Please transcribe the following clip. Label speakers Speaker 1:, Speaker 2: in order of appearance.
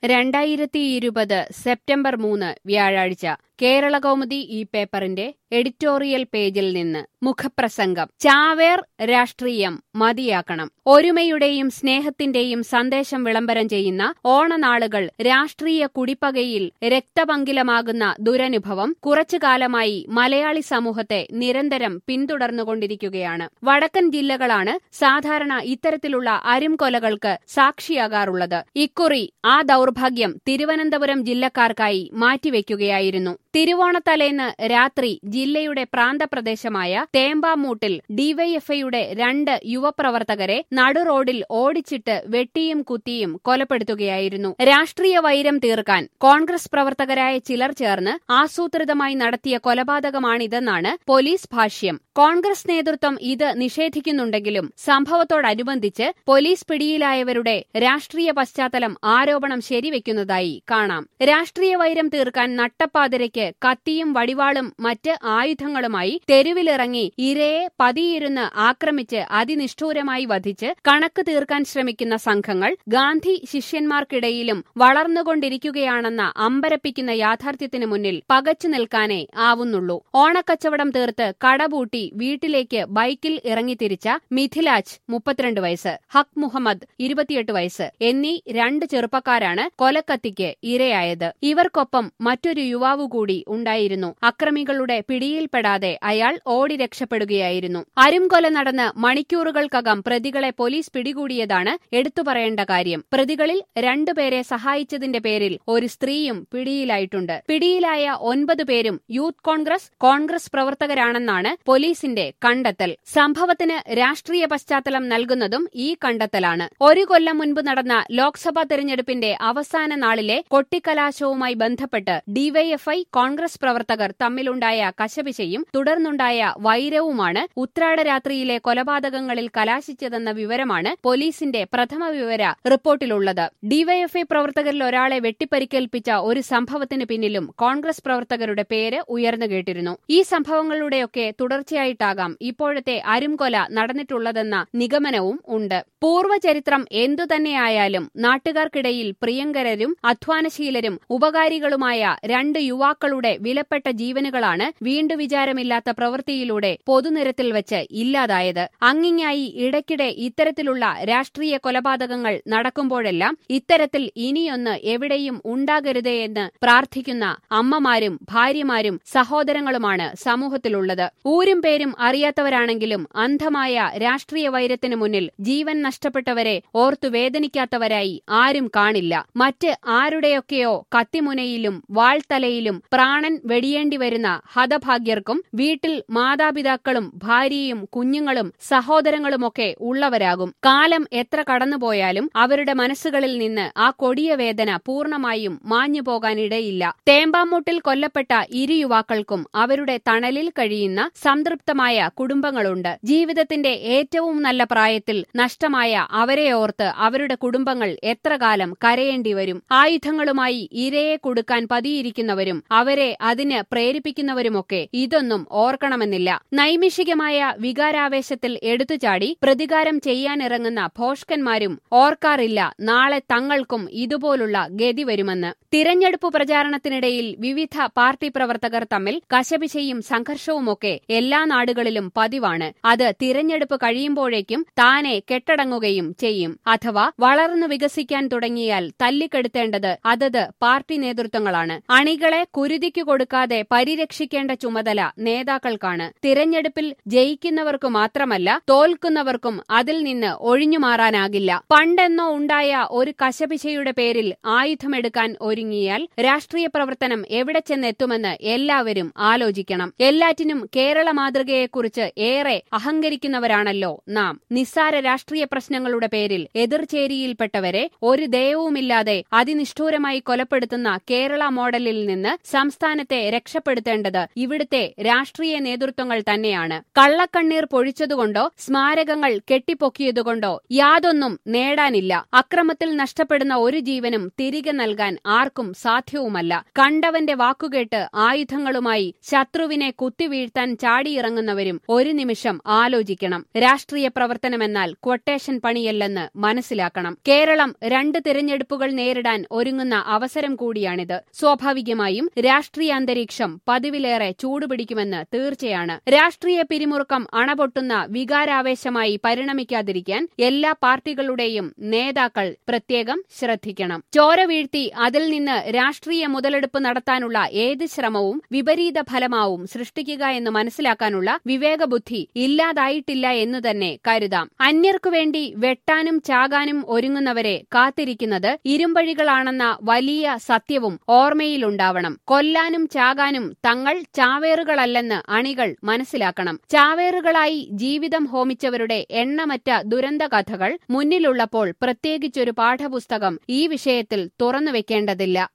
Speaker 1: രണ്ടായിരത്തി ഇരുപത് സെപ്റ്റംബർ മൂന്ന് വ്യാഴാഴ്ച കേരളകൗമുദി ഈ പേപ്പറിന്റെ എഡിറ്റോറിയൽ പേജിൽ നിന്ന് മുഖപ്രസംഗം ചാവേർ രാഷ്ട്രീയം മതിയാക്കണം ഒരുമയുടെയും സ്നേഹത്തിന്റെയും സന്ദേശം വിളംബരം ചെയ്യുന്ന ഓണനാളുകൾ രാഷ്ട്രീയ കുടിപ്പകയിൽ രക്തപങ്കിലമാകുന്ന ദുരനുഭവം കുറച്ചുകാലമായി മലയാളി സമൂഹത്തെ നിരന്തരം പിന്തുടർന്നുകൊണ്ടിരിക്കുകയാണ് വടക്കൻ ജില്ലകളാണ് സാധാരണ ഇത്തരത്തിലുള്ള അരുംകൊലകൾക്ക് സാക്ഷിയാകാറുള്ളത് ഇക്കുറി ആ ദൗർഭാഗ്യം തിരുവനന്തപുരം ജില്ലക്കാർക്കായി മാറ്റിവെക്കുകയായിരുന്നു തിരുവോണത്തലേന്ന് രാത്രി ജില്ലയുടെ പ്രാന്തപ്രദേശമായ തേമ്പാമൂട്ടിൽ ഡിവൈഎഫ്ഐയുടെ രണ്ട് യുവപ്രവർത്തകരെ നടുറോഡിൽ ഓടിച്ചിട്ട് വെട്ടിയും കുത്തിയും കൊലപ്പെടുത്തുകയായിരുന്നു രാഷ്ട്രീയ വൈരം തീർക്കാൻ കോൺഗ്രസ് പ്രവർത്തകരായ ചിലർ ചേർന്ന് ആസൂത്രിതമായി നടത്തിയ കൊലപാതകമാണിതെന്നാണ് പോലീസ് ഭാഷ്യം കോൺഗ്രസ് നേതൃത്വം ഇത് നിഷേധിക്കുന്നുണ്ടെങ്കിലും സംഭവത്തോടനുബന്ധിച്ച് പോലീസ് പിടിയിലായവരുടെ രാഷ്ട്രീയ പശ്ചാത്തലം ആരോപണം ശരിവെക്കുന്നതായി കാണാം രാഷ്ട്രീയ വൈരം തീർക്കാൻ നട്ടപ്പാതിരയ്ക്ക് കത്തിയും വടിവാളും മറ്റ് ആയുധങ്ങളുമായി തെരുവിലിറങ്ങി ഇരയെ പതിയിരുന്ന് ആക്രമിച്ച് അതിനിഷ്ഠൂരമായി വധിച്ച് കണക്ക് തീർക്കാൻ ശ്രമിക്കുന്ന സംഘങ്ങൾ ഗാന്ധി ശിഷ്യന്മാർക്കിടയിലും വളർന്നുകൊണ്ടിരിക്കുകയാണെന്ന അമ്പരപ്പിക്കുന്ന യാഥാർത്ഥ്യത്തിന് മുന്നിൽ പകച്ചു നിൽക്കാനേ ആവുന്നുള്ളൂ ഓണക്കച്ചവടം തീർത്ത് കടപൂട്ടി വീട്ടിലേക്ക് ബൈക്കിൽ ഇറങ്ങിത്തിരിച്ച മിഥിലാജ് മുപ്പത്തിരണ്ട് വയസ്സ് ഹക് മുഹമ്മദ് ഇരുപത്തിയെട്ട് വയസ്സ് എന്നീ രണ്ട് ചെറുപ്പക്കാരാണ് കൊലക്കത്തിക്ക് ഇരയായത് ഇവർക്കൊപ്പം മറ്റൊരു യുവാവ് കൂടി ഉണ്ടായിരുന്നു അക്രമികളുടെ പിടിയിൽപ്പെടാതെ അയാൾ ഓടി രക്ഷപ്പെടുകയായിരുന്നു അരുംകൊല നടന്ന് മണിക്കൂറുകൾക്കകം പ്രതികളെ പോലീസ് പിടികൂടിയതാണ് എടുത്തുപറയേണ്ട കാര്യം പ്രതികളിൽ രണ്ടുപേരെ സഹായിച്ചതിന്റെ പേരിൽ ഒരു സ്ത്രീയും പിടിയിലായിട്ടുണ്ട് പിടിയിലായ ഒൻപത് പേരും യൂത്ത് കോൺഗ്രസ് കോൺഗ്രസ് പ്രവർത്തകരാണെന്നാണ് പോലീസിന്റെ കണ്ടെത്തൽ സംഭവത്തിന് രാഷ്ട്രീയ പശ്ചാത്തലം നൽകുന്നതും ഈ കണ്ടെത്തലാണ് ഒരു കൊല്ലം മുൻപ് നടന്ന ലോക്സഭാ തെരഞ്ഞെടുപ്പിന്റെ അവസാന നാളിലെ കൊട്ടിക്കലാശവുമായി ബന്ധപ്പെട്ട് ഡിവൈഎഫ്ഐ കോൺഗ്രസ് പ്രവർത്തകർ തമ്മിലുണ്ടായ കശപിശയും തുടർന്നുണ്ടായ വൈരവുമാണ് ഉത്രാടരാത്രിയിലെ കൊലപാതകങ്ങളിൽ കലാശിച്ചതെന്ന വിവരമാണ് പോലീസിന്റെ പ്രഥമ വിവര റിപ്പോർട്ടിലുള്ളത് ഡിവൈഎഫ്ഐ പ്രവർത്തകരിൽ ഒരാളെ വെട്ടിപ്പരിക്കേൽപ്പിച്ച ഒരു സംഭവത്തിന് പിന്നിലും കോൺഗ്രസ് പ്രവർത്തകരുടെ പേര് ഉയർന്നു കേട്ടിരുന്നു ഈ സംഭവങ്ങളുടെയൊക്കെ തുടർച്ചയായിട്ടാകാം ഇപ്പോഴത്തെ അരുംകൊല നടന്നിട്ടുള്ളതെന്ന നിഗമനവും ഉണ്ട് പൂർവ്വചരിത്രം എന്തുതന്നെയായാലും നാട്ടുകാർക്കിടയിൽ പ്രിയങ്കരരും അധ്വാനശീലരും ഉപകാരികളുമായ രണ്ട് യുവാക്കളുടെ വിലപ്പെട്ട ജീവനുകളാണ് വീണ്ടു വിചാരമില്ലാത്ത പ്രവൃത്തിയിലൂടെ പൊതുനിരത്തിൽ വെച്ച് ഇല്ലാതായത് അങ്ങിങ്ങായി ഇടയ്ക്കിടെ ഇത്തരത്തിലുള്ള രാഷ്ട്രീയ കൊലപാതകങ്ങൾ നടക്കുമ്പോഴെല്ലാം ഇത്തരത്തിൽ ഇനിയൊന്ന് എവിടെയും ഉണ്ടാകരുതേ എന്ന് പ്രാർത്ഥിക്കുന്ന അമ്മമാരും ഭാര്യമാരും സഹോദരങ്ങളുമാണ് സമൂഹത്തിലുള്ളത് ഊരും പേരും അറിയാത്തവരാണെങ്കിലും അന്ധമായ രാഷ്ട്രീയ വൈരത്തിന് മുന്നിൽ ജീവൻ നഷ്ടപ്പെട്ടവരെ ഓർത്തു വേദനിക്കാത്തവരായി ആരും കാണില്ല മറ്റ് ആരുടെയൊക്കെയോ കത്തിമുനയിലും വാൾത്തലയിലും പ്രാണൻ വെടിയേണ്ടി വരുന്ന ഹതഭാഗ്യർക്കും വീട്ടിൽ മാതാപിതാക്കളും ഭാര്യയും കുഞ്ഞുങ്ങളും സഹോദരങ്ങളുമൊക്കെ ഉള്ളവരാകും കാലം എത്ര കടന്നുപോയാലും അവരുടെ മനസ്സുകളിൽ നിന്ന് ആ കൊടിയ വേദന പൂർണ്ണമായും മാഞ്ഞു പോകാനിടയില്ല തേമ്പാമൂട്ടിൽ കൊല്ലപ്പെട്ട ഇരു യുവാക്കൾക്കും അവരുടെ തണലിൽ കഴിയുന്ന സംതൃപ്തമായ കുടുംബങ്ങളുണ്ട് ജീവിതത്തിന്റെ ഏറ്റവും നല്ല പ്രായത്തിൽ നഷ്ടമായ അവരെ ഓർത്ത് അവരുടെ കുടുംബങ്ങൾ എത്ര കാലം കരയേണ്ടി വരും ആയുധങ്ങളുമായി ഇരയെ കൊടുക്കാൻ പതിയിരിക്കുന്നവരും അവരെ അതിന് പ്രേരിപ്പിക്കുന്നവരുമൊക്കെ ഇതൊന്നും ഓർക്കണമെന്നില്ല നൈമിഷികമായ വികാരാവേശത്തിൽ എടുത്തുചാടി പ്രതികാരം ചെയ്യാനിറങ്ങുന്ന ഭോഷ്കന്മാരും ഓർക്കാറില്ല നാളെ തങ്ങൾക്കും ഇതുപോലുള്ള ഗതി വരുമെന്ന് തിരഞ്ഞെടുപ്പ് പ്രചാരണത്തിനിടയിൽ വിവിധ പാർട്ടി പ്രവർത്തകർ തമ്മിൽ കശപിശയും സംഘർഷവുമൊക്കെ എല്ലാ നാടുകളിലും പതിവാണ് അത് തിരഞ്ഞെടുപ്പ് കഴിയുമ്പോഴേക്കും താനെ കെട്ടടങ്ങുകയും ചെയ്യും അഥവാ വളർന്നു വികസിക്കാൻ തുടങ്ങിയാൽ തല്ലിക്കെടുത്തേണ്ടത് അതത് പാർട്ടി നേതൃത്വങ്ങളാണ് അണികളെ കുരുതിക്കു കൊടുക്കാതെ പരിരക്ഷിക്കേണ്ട ചുമതല നേതാക്കൾക്കാണ് തിരഞ്ഞെടുപ്പിൽ ജയിക്കുന്നവർക്കു മാത്രമല്ല തോൽക്കുന്നവർക്കും അതിൽ നിന്ന് ഒഴിഞ്ഞുമാറാനാകില്ല പണ്ടെന്നോ ഉണ്ടായ ഒരു കശപിശയുടെ പേരിൽ ആയുധമെടുക്കാൻ ഒരുങ്ങിയാൽ രാഷ്ട്രീയ പ്രവർത്തനം എവിടെ ചെന്നെത്തുമെന്ന് എല്ലാവരും ആലോചിക്കണം എല്ലാറ്റിനും കേരള മാതൃകയെക്കുറിച്ച് ഏറെ അഹങ്കരിക്കുന്നവരാണല്ലോ നാം നിസ്സാര രാഷ്ട്രീയ പ്രശ്നങ്ങളുടെ പേരിൽ എതിർചേരിയിൽപ്പെട്ടവരെ ഒരു ദയവുമില്ലാതെ അതിനിഷ്ഠൂരമായി കൊലപ്പെടുത്തുന്ന കേരള മോഡലിൽ നിന്ന് സംസ്ഥാനത്തെ രക്ഷപ്പെടുത്തേണ്ടത് ഇവിടുത്തെ രാഷ്ട്രീയ നേതൃത്വങ്ങൾ തന്നെയാണ് കള്ളക്കണ്ണീർ പൊഴിച്ചതുകൊണ്ടോ സ്മാരകങ്ങൾ കെട്ടിപ്പൊക്കിയതുകൊണ്ടോ യാതൊന്നും നേടാനില്ല അക്രമത്തിൽ നഷ്ടപ്പെടുന്ന ഒരു ജീവനും തിരികെ നൽകാൻ ആർക്കും സാധ്യവുമല്ല കണ്ടവന്റെ വാക്കുകേട്ട് ആയുധങ്ങളുമായി ശത്രുവിനെ കുത്തിവീഴ്ത്താൻ ചാടിയിറങ്ങുന്നവരും ഒരു നിമിഷം ആലോചിക്കണം രാഷ്ട്രീയ പ്രവർത്തനമെന്നാൽ ക്വട്ടേഷൻ ഇമിഗ്രേഷൻ പണിയല്ലെന്ന് മനസ്സിലാക്കണം കേരളം രണ്ട് തിരഞ്ഞെടുപ്പുകൾ നേരിടാൻ ഒരുങ്ങുന്ന അവസരം കൂടിയാണിത് സ്വാഭാവികമായും രാഷ്ട്രീയ അന്തരീക്ഷം പതിവിലേറെ ചൂടുപിടിക്കുമെന്ന് തീർച്ചയാണ് രാഷ്ട്രീയ പിരിമുറുക്കം അണപൊട്ടുന്ന വികാരാവേശമായി പരിണമിക്കാതിരിക്കാൻ എല്ലാ പാർട്ടികളുടെയും നേതാക്കൾ പ്രത്യേകം ശ്രദ്ധിക്കണം ചോര വീഴ്ത്തി അതിൽ നിന്ന് രാഷ്ട്രീയ മുതലെടുപ്പ് നടത്താനുള്ള ഏത് ശ്രമവും വിപരീത ഫലമാവും സൃഷ്ടിക്കുക എന്ന് മനസ്സിലാക്കാനുള്ള വിവേകബുദ്ധി ഇല്ലാതായിട്ടില്ല എന്ന് തന്നെ കരുതാം അന്യർക്കു വേണ്ടി വെട്ടാനും ചാകാനും ഒരുങ്ങുന്നവരെ കാത്തിരിക്കുന്നത് ഇരുമ്പഴികളാണെന്ന വലിയ സത്യവും ഓർമ്മയിലുണ്ടാവണം കൊല്ലാനും ചാകാനും തങ്ങൾ ചാവേറുകളല്ലെന്ന് അണികൾ മനസ്സിലാക്കണം ചാവേറുകളായി ജീവിതം ഹോമിച്ചവരുടെ എണ്ണമറ്റ ദുരന്ത കഥകൾ മുന്നിലുള്ളപ്പോൾ പ്രത്യേകിച്ചൊരു പാഠപുസ്തകം ഈ വിഷയത്തിൽ തുറന്നുവെക്കേണ്ടതില്ല